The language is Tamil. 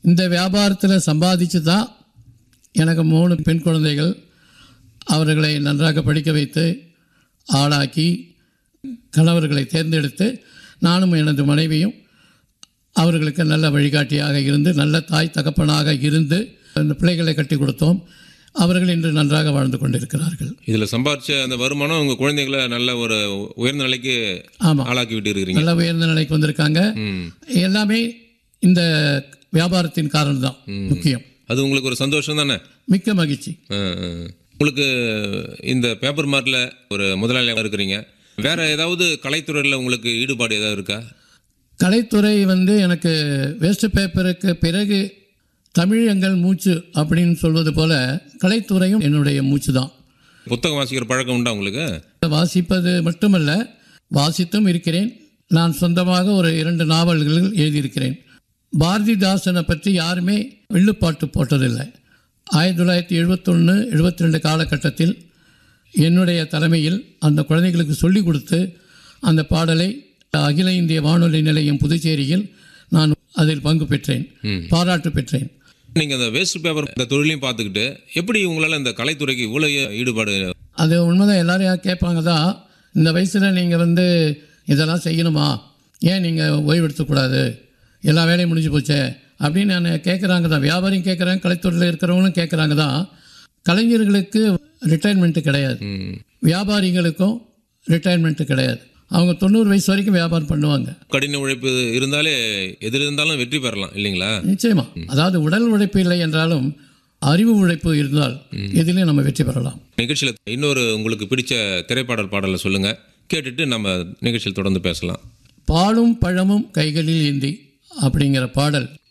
இந்த வியாபாரத்தில் சம்பாதிச்சு தான் எனக்கு மூணு பெண் குழந்தைகள் அவர்களை நன்றாக படிக்க வைத்து ஆளாக்கி கணவர்களை தேர்ந்தெடுத்து நானும் எனது மனைவியும் அவர்களுக்கு நல்ல வழிகாட்டியாக இருந்து நல்ல தாய் தகப்பனாக இருந்து அந்த பிள்ளைகளை கட்டி கொடுத்தோம் அவர்கள் இன்று நன்றாக வாழ்ந்து கொண்டிருக்கிறார்கள் இதில் சம்பாரிச்ச அந்த வருமானம் உங்கள் குழந்தைகளை நல்ல ஒரு உயர்ந்த நிலைக்கு ஆமாம் ஆளாக்கி விட்டு இருக்கிறீங்க நல்ல உயர்ந்த நிலைக்கு வந்திருக்காங்க ம் எல்லாமே இந்த வியாபாரத்தின் காரணம் தான் முக்கியம் அது உங்களுக்கு ஒரு சந்தோஷம் தானே மிக்க மகிழ்ச்சி ஆ, ஆ. உங்களுக்கு இந்த பேப்பர் மார்ட்டில் ஒரு முதலாளியாக இருக்கிறீங்க வேற ஏதாவது கலைத்துறையில் உங்களுக்கு ஈடுபாடு ஏதாவது இருக்கா கலைத்துறை வந்து எனக்கு வேஸ்ட் பேப்பருக்கு பிறகு தமிழ் எங்கள் மூச்சு அப்படின்னு சொல்வது போல கலைத்துறையும் என்னுடைய மூச்சு தான் புத்தகம் வாசிக்கிற பழக்கம் உண்டா உங்களுக்கு வாசிப்பது மட்டுமல்ல வாசித்தும் இருக்கிறேன் நான் சொந்தமாக ஒரு இரண்டு நாவல்கள் எழுதியிருக்கிறேன் பாரதிதாசனை பற்றி யாருமே வில்லுப்பாட்டு போட்டதில்லை ஆயிரத்தி தொள்ளாயிரத்தி எழுபத்தொன்று எழுபத்தி ரெண்டு காலகட்டத்தில் என்னுடைய தலைமையில் அந்த குழந்தைகளுக்கு சொல்லிக் கொடுத்து அந்த பாடலை அகில இந்திய வானொலி நிலையம் புதுச்சேரியில் நான் அதில் பங்கு பெற்றேன் பாராட்டு பெற்றேன் நீங்கள் அந்த வேஸ்ட் பேப்பர் இந்த தொழிலையும் பார்த்துக்கிட்டு எப்படி உங்களால் இந்த கலைத்துறைக்கு இவ்வளோ ஈடுபாடு அது உண்மைதான் எல்லாரும் கேட்பாங்க தான் இந்த வயசில் நீங்கள் வந்து இதெல்லாம் செய்யணுமா ஏன் நீங்கள் ஓய்வு எடுத்துக்கூடாது எல்லா வேலையும் முடிஞ்சு போச்சே அப்படின்னு நான் கேட்குறாங்க தான் வியாபாரியும் கேட்குறாங்க கலைத்துறையில் இருக்கிறவங்களும் கேட்குறாங்க தான் கலைஞர்களுக்கு ரிட்டையர்மெண்ட்டு கிடையாது ம். வியாபாரிகளுக்கும் ரிட்டையர்மெண்ட்டு கிடையாது அவங்க தொண்ணூறு வயசு வரைக்கும் வியாபாரம் பண்ணுவாங்க கடின உழைப்பு இருந்தாலே எதில் இருந்தாலும் வெற்றி பெறலாம் இல்லைங்களா நிச்சயமா அதாவது உடல் உழைப்பு இல்லை என்றாலும் அறிவு உழைப்பு இருந்தால் எதிலையும் நம்ம வெற்றி பெறலாம் நிகழ்ச்சியில் இன்னொரு உங்களுக்கு பிடிச்ச திரைப்பாடல் பாடலை சொல்லுங்கள் கேட்டுட்டு நம்ம நிகழ்ச்சியில் தொடர்ந்து பேசலாம் பாலும் பழமும் கைகளில் ஏந்தி அப்படிங்கிற பாடல்